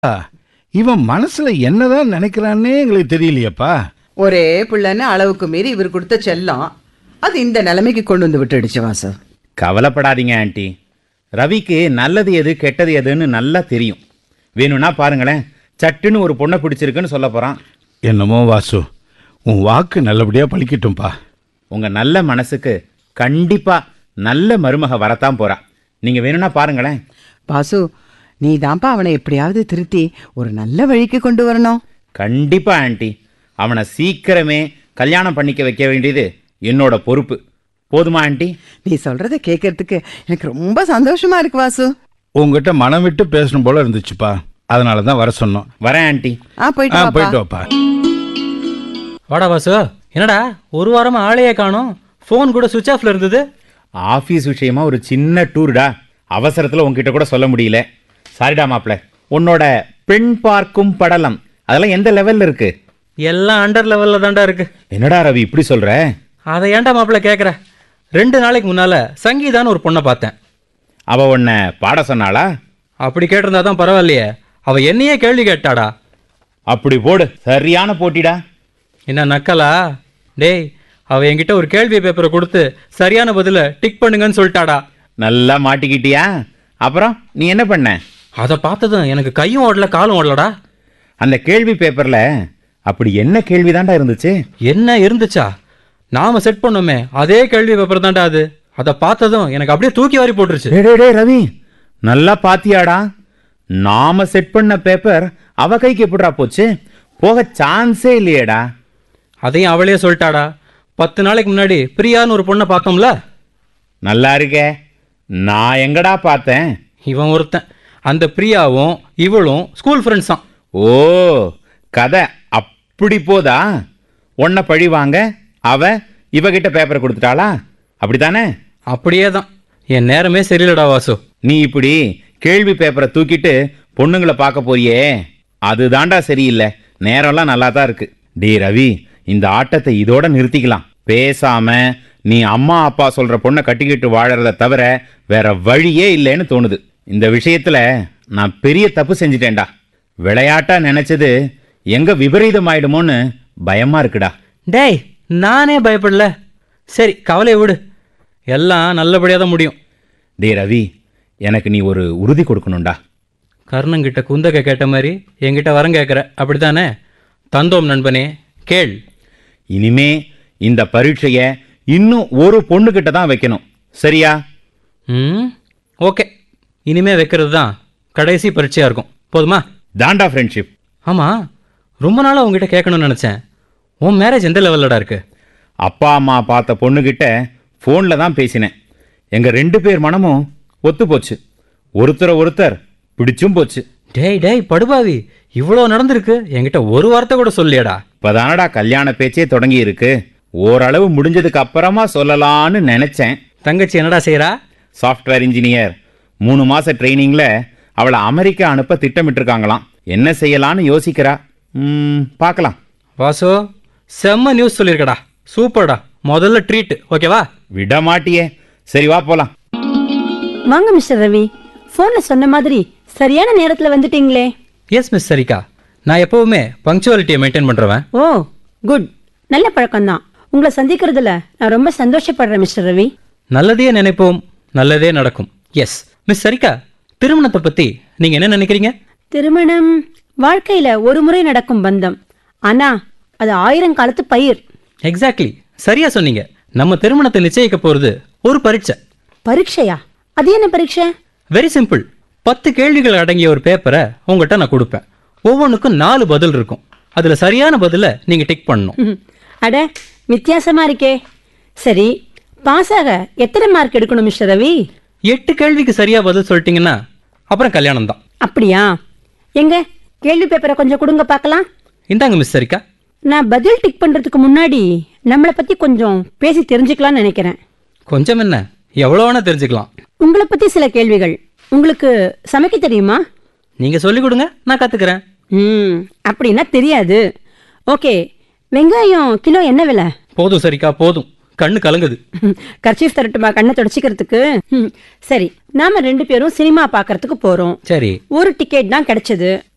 இவன் மனசுல என்னதான் நினைக்கிறான்னே எங்களுக்கு தெரியலையேப்பா ஒரே பிள்ளைன்னு அளவுக்கு மீறி இவர் கொடுத்த செல்லம் அது இந்த நிலைமைக்கு கொண்டு வந்து விட்டுடுச்சு வாசு கவலைப்படாதீங்க ஆண்டி ரவிக்கு நல்லது எது கெட்டது எதுன்னு நல்லா தெரியும் வேணும்னா பாருங்களேன் சட்டுன்னு ஒரு பொண்ணை பிடிச்சிருக்குன்னு சொல்ல போகிறான் என்னமோ வாசு உன் வாக்கு நல்லபடியா பழிக்கட்டும்பா உங்கள் நல்ல மனசுக்கு கண்டிப்பாக நல்ல மருமக வரத்தான் போறா நீங்கள் வேணும்னா பாருங்களேன் வாசு நீ தான்ப்பா அவனை எப்படியாவது திருத்தி ஒரு நல்ல வழிக்கு கொண்டு வரணும் கண்டிப்பாக ஆண்டி அவனை சீக்கிரமே கல்யாணம் பண்ணிக்க வைக்க வேண்டியது என்னோட பொறுப்பு போதுமா ஆண்டி நீ சொல்றத கேட்கறதுக்கு எனக்கு ரொம்ப சந்தோஷமா இருக்கு வாசு உங்ககிட்ட மனம் விட்டு பேசணும் போல இருந்துச்சுப்பா அதனால தான் வர சொன்னோம் வரேன் ஆண்டி ஆ ஆ போயிட்டு வாப்பா. போயிட்டு வாப்பா வாடா வாசு என்னடா ஒரு வாரமா ஆளையே காணோம் ஃபோன் கூட சுவிட்ச் ஆஃப்ல இருந்தது ஆஃபீஸ் விஷயமா ஒரு சின்ன டூர்டா அவசரத்தில் உங்ககிட்ட கூட சொல்ல முடியல சாரிடா மாப்ள உன்னோட பெண் பார்க்கும் படலம் அதெல்லாம் எந்த லெவல்ல இருக்கு எல்லாம் அண்டர் லெவல்ல தான்டா இருக்கு என்னடா ரவி இப்படி சொல்ற அதை ஏன்டா மாப்பிள்ள கேட்குற ரெண்டு நாளைக்கு முன்னால சங்கீதான்னு ஒரு பொண்ணை பார்த்தேன் அவ உன்னை பாட சொன்னாளா அப்படி கேட்டிருந்தா தான் பரவாயில்லையே அவ என்னையே கேள்வி கேட்டாடா அப்படி போடு சரியான போட்டிடா என்ன நக்கலா டேய் அவ என்கிட்ட ஒரு கேள்வி பேப்பரை கொடுத்து சரியான பதில டிக் பண்ணுங்கன்னு சொல்லிட்டாடா நல்லா மாட்டிக்கிட்டியா அப்புறம் நீ என்ன பண்ண அதை பார்த்ததும் எனக்கு கையும் ஓடல காலும் ஓடலடா அந்த கேள்வி பேப்பர்ல அப்படி என்ன கேள்விதான்டா இருந்துச்சு என்ன இருந்துச்சா நாம செட் பண்ணோமே அதே கேள்வி பேப்பர் தான்டா அது அதை பார்த்ததும் எனக்கு அப்படியே தூக்கி வாரி போட்டுருச்சு டேய், டேய், டேய், ரவி நல்லா பாத்தியாடா நாம செட் பண்ண பேப்பர் அவ கைக்கு எப்படிடா போச்சு போக சான்ஸே இல்லையேடா அதையும் அவளே சொல்லிட்டாடா பத்து நாளைக்கு முன்னாடி பிரியான்னு ஒரு பொண்ணை பார்த்தோம்ல நல்லா இருக்கே நான் எங்கடா பார்த்தேன் இவன் ஒருத்தன் அந்த பிரியாவும் இவளும் ஸ்கூல் ஃப்ரெண்ட்ஸ் தான் ஓ கதை அப்படி போதா உன்னை பழி வாங்க அவ இவகிட்ட பேப்பர் கொடுத்துட்டாளா அப்படித்தானே அப்படியே தான் என் நேரமே சரியில்லடா வாசு நீ இப்படி கேள்வி பேப்பரை தூக்கிட்டு பொண்ணுங்களை பார்க்க போறியே அதுதான்டா சரியில்லை நேரம்லாம் நல்லா தான் இருக்கு டே ரவி இந்த ஆட்டத்தை இதோட நிறுத்திக்கலாம் பேசாம நீ அம்மா அப்பா சொல்ற பொண்ணை கட்டிக்கிட்டு வாழறத தவிர வேற வழியே இல்லைன்னு தோணுது இந்த விஷயத்துல நான் பெரிய தப்பு செஞ்சிட்டேன்டா விளையாட்டா நினைச்சது எங்க விபரீதம் ஆயிடுமோன்னு பயமா இருக்குடா டேய் நானே பயப்படல சரி கவலையை விடு எல்லாம் நல்லபடியாக தான் முடியும் டே ரவி எனக்கு நீ ஒரு உறுதி கொடுக்கணும்டா கர்ணங்கிட்ட குந்தகை கேட்ட மாதிரி என்கிட்ட வரம் கேட்குற அப்படித்தானே தந்தோம் நண்பனே கேள் இனிமே இந்த பரீட்சையை இன்னும் ஒரு பொண்ணுகிட்ட தான் வைக்கணும் சரியா ம் ஓகே இனிமே வைக்கிறது தான் கடைசி பரீட்சையாக இருக்கும் போதுமா தாண்டா ஃப்ரெண்ட்ஷிப் ஆமாம் ரொம்ப நாளாக உங்ககிட்ட கேட்கணும்னு நினச்சேன் உன் மேரேஜ் எந்த லெவல்லடா இருக்கு அப்பா அம்மா பார்த்த பொண்ணுகிட்ட ஃபோனில் தான் பேசினேன் எங்கள் ரெண்டு பேர் மனமும் ஒத்து போச்சு ஒருத்தரை ஒருத்தர் பிடிச்சும் போச்சு டேய் டேய் படுபாவி இவ்வளோ நடந்திருக்கு என்கிட்ட ஒரு வார்த்தை கூட சொல்லியடா இப்போதானடா கல்யாண பேச்சே தொடங்கி இருக்கு ஓரளவு முடிஞ்சதுக்கு அப்புறமா சொல்லலான்னு நினைச்சேன் தங்கச்சி என்னடா செய்கிறா சாஃப்ட்வேர் இன்ஜினியர் மூணு மாச ட்ரைனிங்ல அவளை அமெரிக்கா அனுப்ப திட்டமிட்டிருக்காங்களாம் என்ன செய்யலான்னு யோசிக்கிறா ம், பார்க்கலாம் வாசு செம்ம நியூஸ் சொல்லியிருக்கடா சூப்பர்டா முதல்ல ட்ரீட் ஓகேவா விட மாட்டியே சரி வா போலாம் வாங்க மிஸ்டர் ரவி ஃபோன்ல சொன்ன மாதிரி சரியான நேரத்துல வந்துட்டீங்களே எஸ் மிஸ் சரிகா நான் எப்பவுமே பங்க்சுவாலிட்டியை மெயின்டைன் பண்ணுறவன் ஓ குட் நல்ல பழக்கம்தான் உங்களை சந்திக்கிறதுல நான் ரொம்ப சந்தோஷப்படுறேன் மிஸ்டர் ரவி நல்லதையே நினைப்போம் நல்லதே நடக்கும் எஸ் மிஸ் சரிகா திருமணத்தை பற்றி நீங்கள் என்ன நினைக்கிறீங்க திருமணம் வாழ்க்கையில ஒரு முறை நடக்கும் பந்தம் ஆனா அது ஆயிரம் காலத்து பயிர் எக்ஸாக்ட்லி சரியா சொன்னீங்க நம்ம திருமணத்தை நிச்சயிக்க போகிறது ஒரு பரீட்சை பரீட்சையா அது என்ன பரீட்சை வெரி சிம்பிள் பத்து கேள்விகள் அடங்கிய ஒரு பேப்பரை உங்கள்கிட்ட நான் கொடுப்பேன் ஒவ்வொன்றுக்கும் நாலு பதில் இருக்கும் அதில் சரியான பதிலை நீங்கள் டிக் பண்ணணும் ம், அட வித்தியாசமா இருக்கே சரி பாஸ் ஆக எத்தனை மார்க் எடுக்கணும் மிஸ்டர் ரவி எட்டு கேள்விக்கு சரியா பதில் சொல்லிட்டீங்கன்னா அப்புறம் கல்யாணம் தான் அப்படியா எங்க கேள்வி பேப்பரை கொஞ்சம் கொடுங்க பார்க்கலாம் இந்தாங்க மிஸ் சரிக்கா நான் பதில் டிக் பண்றதுக்கு முன்னாடி நம்மளை பத்தி கொஞ்சம் பேசி தெரிஞ்சுக்கலாம்னு நினைக்கிறேன் கொஞ்சம் என்ன எவ்வளோ வேணா தெரிஞ்சுக்கலாம் உங்களை பத்தி சில கேள்விகள் உங்களுக்கு சமைக்க தெரியுமா நீங்கள் சொல்லிக் கொடுங்க நான் கற்றுக்கிறேன் ம் அப்படின்னா தெரியாது ஓகே வெங்காயம் கிலோ என்ன விலை போதும் சரிக்கா போதும் கண்ணு கலங்குது கர்ச்சீஃப் தரட்டுமா கண்ணை தொடச்சிக்கிறதுக்கு ம், சரி நாம ரெண்டு பேரும் சினிமா பார்க்கறதுக்கு போறோம் சரி ஒரு டிக்கெட் தான் கிடைச்சது